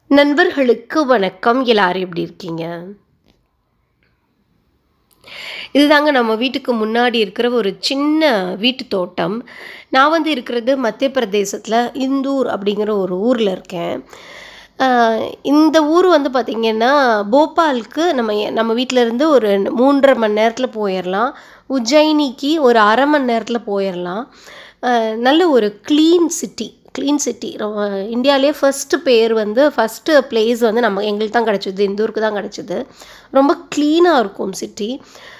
நண்பர்களுக்கு வணக்கம் எல்லாரும் எப்படி இருக்கீங்க இதுதாங்க நம்ம வீட்டுக்கு முன்னாடி இருக்கிற ஒரு சின்ன வீட்டு தோட்டம் நான் வந்து இருக்கிறது மத்திய பிரதேசத்தில் இந்தூர் அப்படிங்கிற ஒரு ஊரில் இருக்கேன் ஆஹ் இந்த ஊர் வந்து பார்த்திங்கன்னா போபாலுக்கு நம்ம எ- நம்ம வீட்டில் இருந்து ஒரு மூன்றரை மணி நேரத்தில் போயிடலாம் உஜ்ஜயினிக்கு ஒரு அரை மணி நேரத்தில் போயிடலாம் ஆஹ் நல்ல ஒரு க்ளீன் சிட்டி க்ளீன் சிட்டி இந்தியாவிலே ஃபஸ்ட்டு பேர் வந்து ஃபஸ்ட்டு பிளேஸ் வந்து நம்ம எங்களுக்கு தான் கிடச்சிது இந்த ஊருக்கு தான் கிடச்சிது ரொம்ப க்ளீனாக இருக்கும் சிட்டி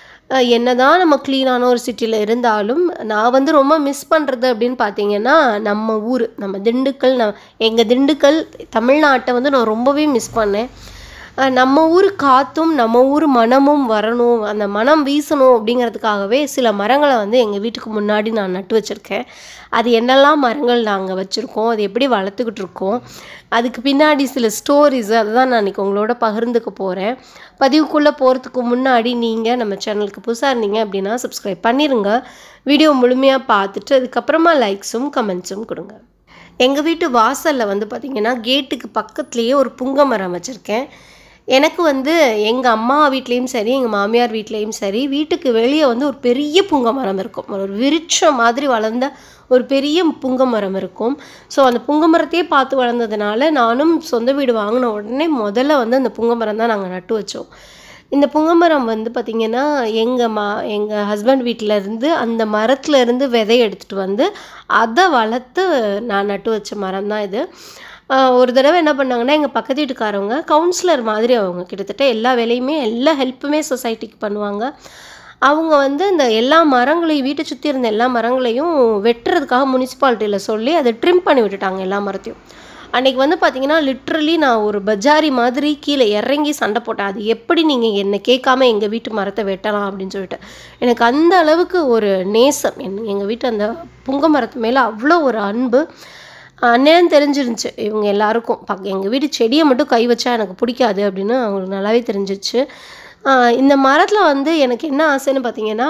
என்னதான் நம்ம க்ளீனான ஒரு சிட்டியில் இருந்தாலும் நான் வந்து ரொம்ப மிஸ் பண்ணுறது அப்படின்னு பார்த்தீங்கன்னா நம்ம ஊர் நம்ம திண்டுக்கல் ந எங்கள் திண்டுக்கல் தமிழ்நாட்டை வந்து நான் ரொம்பவே மிஸ் பண்ணேன் அஹ் நம்ம ஊர் காற்றும் நம்ம ஊர் மனமும் வரணும் அந்த மனம் வீசணும் அப்படிங்கிறதுக்காகவே சில மரங்களை வந்து எங்கள் வீட்டுக்கு முன்னாடி நான் நட்டு வச்சுருக்கேன் அது என்னெல்லாம் மரங்கள் நாங்கள் வச்சுருக்கோம் அது எப்படி வளர்த்துக்கிட்டு இருக்கோம் அதுக்கு பின்னாடி சில ஸ்டோரிஸ் அதை தான் நான் இன்றைக்கி உங்களோட பகிர்ந்துக்க போகிறேன் பதிவுக்குள்ளே போகிறதுக்கு முன்னாடி நீங்கள் நம்ம சேனலுக்கு புதுசாக இருந்தீங்க அப்படின்னா சப்ஸ்கிரைப் பண்ணிடுங்க வீடியோ முழுமையாக பார்த்துட்டு அதுக்கப்புறமா லைக்ஸும் கமெண்ட்ஸும் கொடுங்க எங்கள் வீட்டு வாசலில் வந்து பார்த்திங்கன்னா கேட்டுக்கு பக்கத்துலேயே ஒரு புங்க மரம் வச்சுருக்கேன் எனக்கு வந்து எங்கள் அம்மா வீட்லேயும் சரி எங்கள் மாமியார் வீட்லேயும் சரி வீட்டுக்கு வெளியே வந்து ஒரு பெரிய புங்க மரம் இருக்கும் ஒரு விருட்சம் மாதிரி வளர்ந்த ஒரு பெரிய புங்க மரம் இருக்கும் ஸோ அந்த புங்க மரத்தையே பார்த்து வளர்ந்ததுனால நானும் சொந்த வீடு வாங்கின உடனே முதல்ல வந்து அந்த புங்க மரம் தான் நாங்கள் நட்டு வச்சோம் இந்த புங்கமரம் வந்து பார்த்திங்கன்னா எங்கள் மா எங்கள் ஹஸ்பண்ட் வீட்டில் இருந்து அந்த மரத்துல இருந்து விதை எடுத்துகிட்டு வந்து அதை வளர்த்து நான் நட்டு வச்ச மரம் தான் இது ஆஹ் ஒரு தடவை என்ன பண்ணாங்கன்னா எங்கள் பக்கத்து வீட்டுக்காரவங்க கவுன்சிலர் மாதிரி அவங்க கிட்டத்தட்ட எல்லா வேலையுமே எல்லா ஹெல்ப்புமே சொசைட்டிக்கு பண்ணுவாங்க அவங்க வந்து இந்த எல்லா மரங்களையும் வீட்டை சுற்றி இருந்த எல்லா மரங்களையும் வெட்டுறதுக்காக முனிசிபாலிட்டியில் சொல்லி அதை ட்ரிம் பண்ணி விட்டுட்டாங்க எல்லா மரத்தையும் அன்னைக்கு வந்து பார்த்தீங்கன்னா லிட்ரலி நான் ஒரு பஜாரி மாதிரி கீழே இறங்கி சண்டை போட்டேன் அது எப்படி நீங்கள் என்னை கேட்காம எங்கள் வீட்டு மரத்தை வெட்டலாம் அப்படின்னு சொல்லிட்டு எனக்கு அந்த அளவுக்கு ஒரு நேசம் என் எங்கள் வீட்டு அந்த புங்க மரத்து மேலே அவ்வளோ ஒரு அன்பு அந்நேரம் தெரிஞ்சிருந்துச்சு இவங்க எல்லாருக்கும் பக் எங்கள் வீட்டு செடியை மட்டும் கை வச்சா எனக்கு பிடிக்காது அப்படின்னு அவங்களுக்கு நல்லாவே தெரிஞ்சிருச்சு ஆஹ் இந்த மரத்தில் வந்து எனக்கு என்ன ஆசைன்னு பார்த்தீங்கன்னா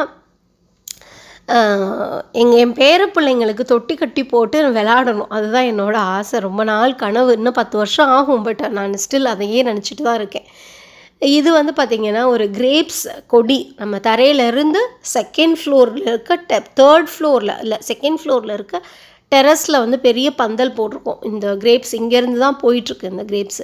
எங்கள் என் பேர பிள்ளைங்களுக்கு தொட்டி கட்டி போட்டு விளையாடணும் அதுதான் என்னோட ஆசை ரொம்ப நாள் கனவு இன்னும் பத்து வருஷம் ஆகும் பட் நான் ஸ்டில் அதையே நினச்சிட்டு தான் இருக்கேன் இது வந்து பார்த்திங்கன்னா ஒரு கிரேப்ஸ் கொடி நம்ம தரையிலேருந்து செகண்ட் ஃப்ளோரில் இருக்க டெ தேர்ட் ஃப்ளோரில் இல்லை செகண்ட் ஃப்ளோரில் இருக்க டெரஸில் வந்து பெரிய பந்தல் போட்டிருக்கோம் இந்த கிரேப்ஸ் இங்கேருந்து தான் போயிட்டுருக்கு இந்த கிரேப்ஸு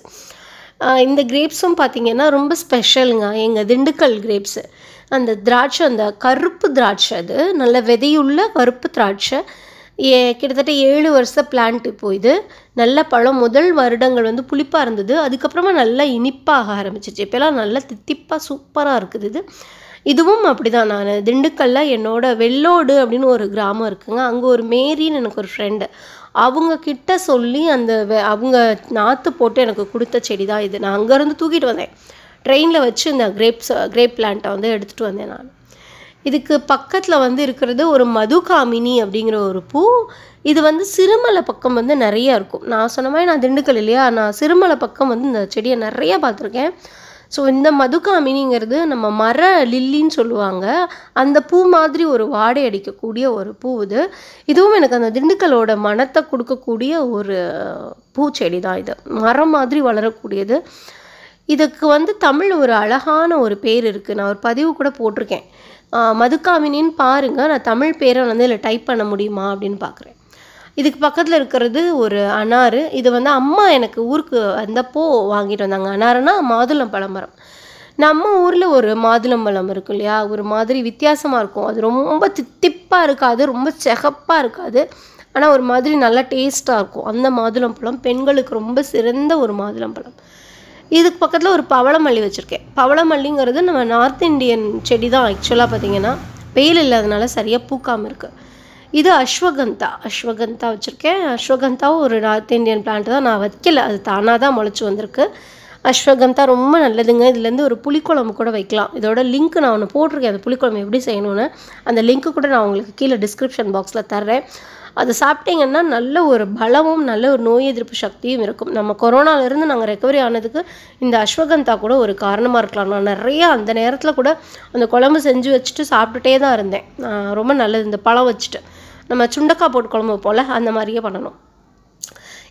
இந்த கிரேப்ஸும் பார்த்தீங்கன்னா ரொம்ப ஸ்பெஷலுங்க எங்கள் திண்டுக்கல் கிரேப்ஸு அந்த திராட்சை அந்த கருப்பு திராட்சை அது நல்ல விதையுள்ள கருப்பு திராட்சை ஏ கிட்டத்தட்ட ஏழு வருஷ பிளான்ட் இப்போ இது நல்ல பழம் முதல் வருடங்கள் வந்து புளிப்பாக இருந்தது அதுக்கப்புறமா நல்லா இனிப்பாக ஆரம்பிச்சிச்சு இப்போலாம் நல்லா தித்திப்பாக சூப்பராக இருக்குது இது இதுவும் அப்படிதான் நான் திண்டுக்கல்ல என்னோட வெள்ளோடு அப்படின்னு ஒரு கிராமம் இருக்குங்க அங்கே ஒரு மேரின்னு எனக்கு ஒரு ஃப்ரெண்டு அவங்க கிட்ட சொல்லி அந்த வெ- அவங்க நாற்று போட்டு எனக்கு கொடுத்த செடி தான் இது நான் அங்கேருந்து தூக்கிட்டு வந்தேன் ட்ரெயினில் வச்சு இந்த கிரேப்ஸ் கிரேப் பிளான்ட்டை வந்து எடுத்துகிட்டு வந்தேன் நான் இதுக்கு பக்கத்தில் வந்து இருக்கிறது ஒரு மதுகாமினி அப்படிங்கிற ஒரு பூ இது வந்து சிறுமலை பக்கம் வந்து நிறைய இருக்கும் நான் சொன்ன மாதிரி நான் திண்டுக்கல் இல்லையா நான் சிறுமலை பக்கம் வந்து இந்த செடியை நிறைய பார்த்துருக்கேன் ஸோ இந்த மதுகாமினிங்கிறது நம்ம மர லில்லின்னு சொல்லுவாங்க அந்த பூ மாதிரி ஒரு வாடை அடிக்கக்கூடிய ஒரு பூ இது இதுவும் எனக்கு அந்த திண்டுக்கலோட மனத்தை கொடுக்கக்கூடிய ஒரு பூச்செடி தான் இது மரம் மாதிரி வளரக்கூடியது இதுக்கு வந்து தமிழ் ஒரு அழகான ஒரு பேர் இருக்குது நான் ஒரு பதிவு கூட போட்டிருக்கேன் ஆஹ் மதுக்காமினின்னு பாருங்கள் நான் தமிழ் பேரை வந்து இதில் டைப் பண்ண முடியுமா அப்படின்னு பார்க்குறேன் இதுக்கு பக்கத்தில் இருக்கிறது ஒரு அனாறு இது வந்து அம்மா எனக்கு ஊருக்கு வந்தப்போ வாங்கிட்டு வந்தாங்க அனாருனா மாதுளம் பழமரம் நம்ம ஊரில் ஒரு மாதுளம்பழம் இருக்கும் இல்லையா ஒரு மாதிரி வித்தியாசமாக இருக்கும் அது ரொம்ப தித்திப்பாக இருக்காது ரொம்ப சிகப்பாக இருக்காது ஆனால் ஒரு மாதிரி நல்லா டேஸ்ட்டாக இருக்கும் அந்த மாதுளம்பழம் பெண்களுக்கு ரொம்ப சிறந்த ஒரு மாதுளம்பழம் இதுக்கு பக்கத்தில் ஒரு பவளமல்லி வச்சுருக்கேன் பவளமல்லிங்கிறது நம்ம நார்த் இந்தியன் செடி தான் ஆக்சுவலாக பார்த்தீங்கன்னா வெயில் இல்லாதனால சரியாக பூக்காமல் இருக்குது இது அஸ்வகந்தா அஸ்வகந்தா வச்சுருக்கேன் அஸ்வகந்தாவும் ஒரு நார்த் இந்தியன் பிளான்ட் தான் நான் வைக்கல அது தானாக தான் முளைச்சி வந்திருக்கு அஸ்வகந்தா ரொம்ப நல்லதுங்க இதுலேருந்து ஒரு புளிக்குழம்பு கூட வைக்கலாம் இதோட லிங்க் நான் ஒன்று போட்டிருக்கேன் அந்த புளிக்குழம்பு எப்படி செய்யணும்னு அந்த லிங்க்கு கூட நான் உங்களுக்கு கீழே டிஸ்கிரிப்ஷன் பாக்ஸில் தர்றேன் அது சாப்பிட்டீங்கன்னா நல்ல ஒரு பலமும் நல்ல ஒரு நோய் எதிர்ப்பு சக்தியும் இருக்கும் நம்ம கொரோனாலேருந்து நாங்கள் ரெக்கவரி ஆனதுக்கு இந்த அஸ்வகந்தா கூட ஒரு காரணமாக இருக்கலாம் நான் நிறைய அந்த நேரத்தில் கூட அந்த குழம்பு செஞ்சு வச்சுட்டு சாப்பிட்டுட்டே தான் இருந்தேன் ஆஹ் ரொம்ப நல்லது இந்த பழம் வச்சுட்டு நம்ம சுண்டக்காய் போட்டு குழம்பு போல் அந்த மாதிரியே பண்ணணும்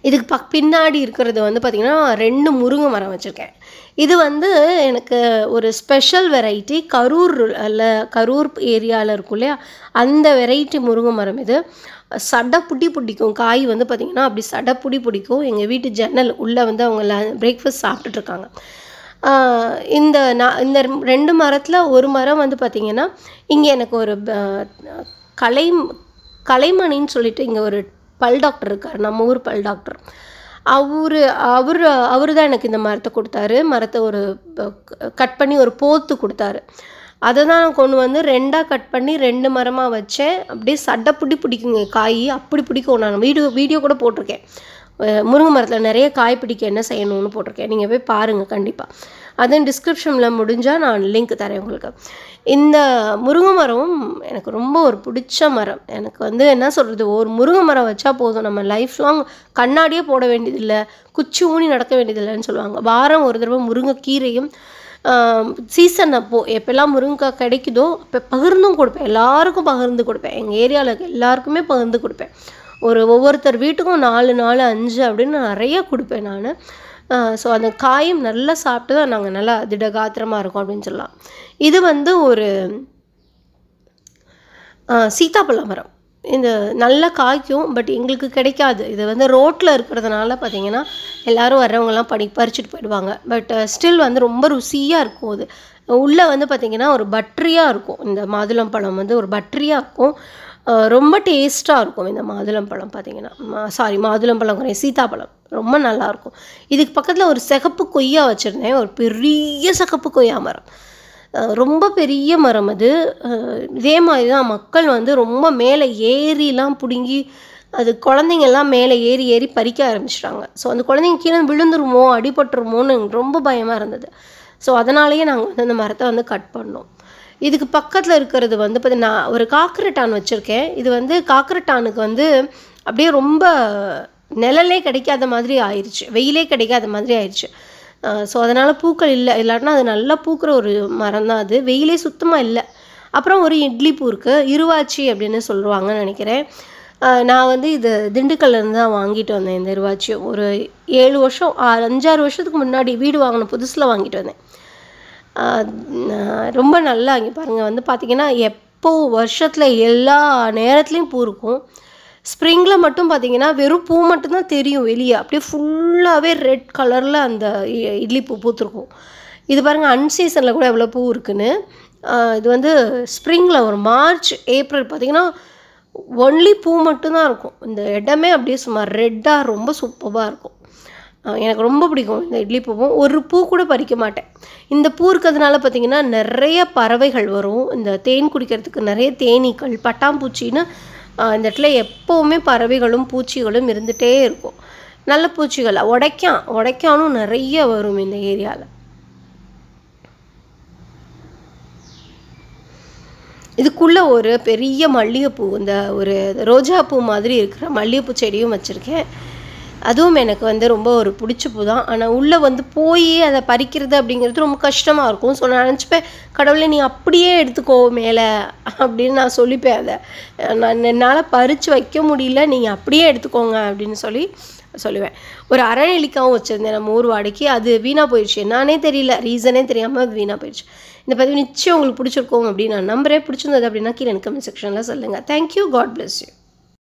இதுக்கு பக் பின்னாடி இருக்கிறது வந்து பார்த்திங்கன்னா ரெண்டு முருங்கை மரம் வச்சுருக்கேன் இது வந்து எனக்கு ஒரு ஸ்பெஷல் வெரைட்டி கரூர் அல்ல கரூர் ஏரியாவில் இருக்கும் இல்லையா அந்த வெரைட்டி முருங்கை மரம் இது சடை புட்டி பிடிக்கும் காய் வந்து பார்த்திங்கன்னா அப்படி சடை புடி பிடிக்கும் எங்கள் வீட்டு ஜன்னல் உள்ளே வந்து அவங்க பிரேக்ஃபாஸ்ட் சாப்பிட்டுட்ருக்காங்க ஆஹ் இந்த நான் இந்த ரெண்டு மரத்தில் ஒரு மரம் வந்து பார்த்திங்கன்னா இங்கே எனக்கு ஒரு ப- கலை கலைமணின்னு சொல்லிட்டு இங்கே ஒரு பல் டாக்டர் இருக்கார் நம்ம ஊர் பல் டாக்டர் அவர் அவர் அவர் தான் எனக்கு இந்த மரத்தை கொடுத்தாரு மரத்தை ஒரு கட் பண்ணி ஒரு போத்து கொடுத்தாரு அதை தான் நான் கொண்டு வந்து ரெண்டாக கட் பண்ணி ரெண்டு மரமாக வச்சேன் அப்படியே சட்டை பிடி பிடிக்குங்க காய் அப்படி பிடிக்கும் நான் வீடியோ வீடியோ கூட போட்டிருக்கேன் அஹ் முருங்கை மரத்தில் நிறைய காய் பிடிக்க என்ன செய்யணும்னு போட்டிருக்கேன் நீங்கள் போய் பாருங்கள் கண்டிப்பாக அதுவும் டிஸ்கிரிப்ஷனில் முடிஞ்சால் நான் லிங்க் தரேன் உங்களுக்கு இந்த முருங்கை மரம் எனக்கு ரொம்ப ஒரு பிடிச்ச மரம் எனக்கு வந்து என்ன சொல்கிறது ஒரு முருங்கை மரம் வச்சா போதும் நம்ம லைஃப் லாங் கண்ணாடியே போட வேண்டியதில்லை குச்சி ஊனி நடக்க வேண்டியதில்லைன்னு சொல்லுவாங்க வாரம் ஒரு தடவை முருங்கைக்கீரையும் சீசன் அப்போது எப்போல்லாம் முருங்கைக்காய் கிடைக்குதோ அப்போ பகிர்ந்தும் கொடுப்பேன் எல்லாருக்கும் பகிர்ந்து கொடுப்பேன் எங்கள் ஏரியாவில் இருக்க எல்லாருக்குமே பகிர்ந்து கொடுப்பேன் ஒரு ஒவ்வொருத்தர் வீட்டுக்கும் நாலு நாலு அஞ்சு அப்படின்னு நிறைய கொடுப்பேன் நான் ஸோ அந்த காயும் நல்லா சாப்பிட்டு தான் நாங்கள் நல்லா திடகாத்திரமாக இருக்கோம் அப்படின்னு சொல்லலாம் இது வந்து ஒரு ஆ, சீதாப்பழ மரம் இந்த நல்லா காய்க்கும் பட் எங்களுக்கு கிடைக்காது இது வந்து ரோட்டில் இருக்கிறதுனால பார்த்தீங்கன்னா எல்லாரும் வர்றவங்கலாம் படி பறிச்சுட்டு போயிடுவாங்க பட் ஸ்டில் வந்து ரொம்ப ருசியாக இருக்கும் அது உள்ளே வந்து பார்த்திங்கன்னா ஒரு பட்ரியாக இருக்கும் இந்த மாதுளம்பழம் வந்து ஒரு பட்ரியாக இருக்கும் அஹ் ரொம்ப டேஸ்ட்டாக இருக்கும் இந்த மாதுளம்பழம் பார்த்தீங்கன்னா சாரி மாதுளம்பழம் குறைய சீதாப்பழம் ரொம்ப நல்லாயிருக்கும் இதுக்கு பக்கத்தில் ஒரு சிகப்பு கொய்யா வச்சுருந்தேன் ஒரு பெரிய சிகப்பு கொய்யா மரம் அஹ் ரொம்ப பெரிய மரம் அது அஹ் இதே மாதிரி தான் மக்கள் வந்து ரொம்ப மேலே ஏறிலாம் பிடுங்கி அது குழந்தைங்கெல்லாம் மேலே ஏறி ஏறி பறிக்க ஆரம்பிச்சிட்டாங்க ஸோ அந்த குழந்தைங்க கீழே விழுந்துருமோ அடிபட்டுருமோன்னு எனக்கு ரொம்ப பயமாக இருந்தது ஸோ அதனாலேயே நாங்கள் வந்து அந்த மரத்தை வந்து கட் பண்ணோம் இதுக்கு பக்கத்தில் இருக்கிறது வந்து பார்த்தீங்கன்னா நான் ஒரு காக்கரட்டான் வச்சுருக்கேன் இது வந்து காக்கரட்டானுக்கு வந்து அப்படியே ரொம்ப நிழலே கிடைக்காத மாதிரி ஆயிடுச்சு வெயிலே கிடைக்காத மாதிரி ஆயிடுச்சு ஸோ அதனால் பூக்கள் இல்லை இல்லாட்டினா அது நல்லா பூக்கிற ஒரு மரம் தான் அது வெயிலே சுத்தமாக இல்லை அப்புறம் ஒரு இட்லி பூ இருக்குது இருவாச்சி அப்படின்னு சொல்லுவாங்கன்னு நினைக்கிறேன் அஹ் நான் வந்து இது திண்டுக்கல்லேருந்து தான் வாங்கிட்டு வந்தேன் இந்த இருவாச்சி ஒரு ஏழு வருஷம் ஆறு அஞ்சாறு வருஷத்துக்கு முன்னாடி வீடு வாங்கின புதுசில் வாங்கிட்டு வந்தேன் ஆஹ் ந- ரொம்ப நல்லா இங்கே பாருங்கள் வந்து பார்த்தீங்கன்னா எப்போ வருஷத்தில் எல்லா நேரத்துலையும் பூ இருக்கும் ஸ்ப்ரிங்கில் மட்டும் பார்த்தீங்கன்னா வெறும் பூ மட்டும்தான் தெரியும் வெளியே அப்படியே ஃபுல்லாகவே ரெட் கலரில் அந்த இ- இட்லி பூ பூத்துருக்கும் இது பாருங்கள் அன்சீசனில் கூட எவ்வளோ பூ இருக்குன்னு ஆஹ் இது வந்து ஸ்ப்ரிங்கில் ஒரு மார்ச் ஏப்ரல் பார்த்தீங்கன்னா ஒன்லி பூ மட்டும்தான் இருக்கும் இந்த இடமே அப்படியே சும்மா ரெட்டாக ரொம்ப சூப்பராக இருக்கும் அஹ் எனக்கு ரொம்ப பிடிக்கும் இந்த இட்லி பூவும் ஒரு பூ கூட பறிக்க மாட்டேன் இந்த பூ இருக்கிறதுனால பார்த்தீங்கன்னா நிறைய பறவைகள் வரும் இந்த தேன் குடிக்கிறதுக்கு நிறைய தேனீக்கள் பட்டாம்பூச்சின்னு அஹ் இந்த இடத்துல எப்போவுமே பறவைகளும் பூச்சிகளும் இருந்துகிட்டே இருக்கும் நல்ல பூச்சிகள் உடைக்கான் உடைக்கானும் நிறைய வரும் இந்த ஏரியாவில் இதுக்குள்ளே ஒரு பெரிய மல்லிகைப்பூ இந்த ஒரு ரோஜா பூ மாதிரி இருக்கிற மல்லிகைப்பூ செடியும் வச்சுருக்கேன் அதுவும் எனக்கு வந்து ரொம்ப ஒரு பிடிச்ச பூ தான் ஆனால் உள்ளே வந்து போய் அதை பறிக்கிறது அப்படிங்கிறது ரொம்ப கஷ்டமாக இருக்கும் ஸோ நான் நினச்சிப்பேன் கடவுளே நீ அப்படியே எடுத்துக்கோ மேலே அப்படின்னு நான் சொல்லிப்பேன் அதை நான் என்னால் பறித்து வைக்க முடியல நீங்கள் அப்படியே எடுத்துக்கோங்க அப்படின்னு சொல்லி சொல்லுவேன் ஒரு அரைநெல்லிக்காவும் வச்சுருந்தேன் நம்ம ஊர் வாடகைக்கு அது வீணாக போயிடுச்சு என்னானே தெரியல ரீசனே தெரியாமல் அது வீணாக போயிடுச்சு இந்த பதிவு நிச்சயம் உங்களுக்கு பிடிச்சிருக்கும் அப்படின்னு நான் நம்புறேன் பிடிச்சிருந்தது அப்படின்னா கீழே கமெண்ட் செக்ஷனில் சொல்லுங்கள் தேங்க்யூ காட் bless யூ